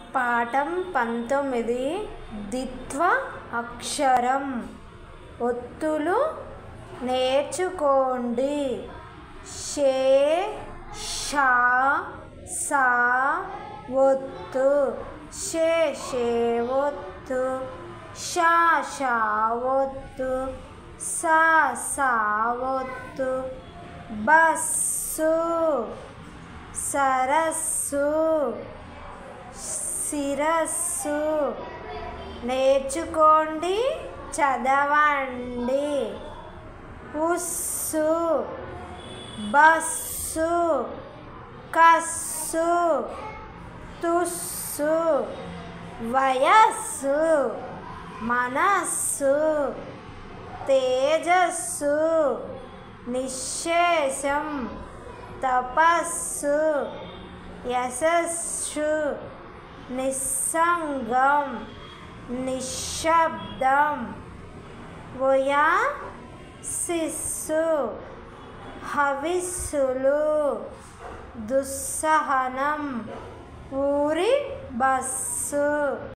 పాఠం పంతొమ్మిది ద్విత్వ అక్షరం ఒత్తులు నేర్చుకోండి షే షా సా ఒత్తు షే షే ఒత్తు షా షా ఒత్తు సా సా ఒత్తు బస్సు సరస్సు శిరస్సు నేర్చుకోండి చదవండి ఉస్సు బస్సు కస్సు తుస్సు వయస్సు మనస్సు తేజస్సు నిశ్శేషం తపస్సు యశస్సు నిస్సంగం నిశ్శబ్దం వయా శిస్సు హవిస్సులు దుస్సహనం ఊరి బస్సు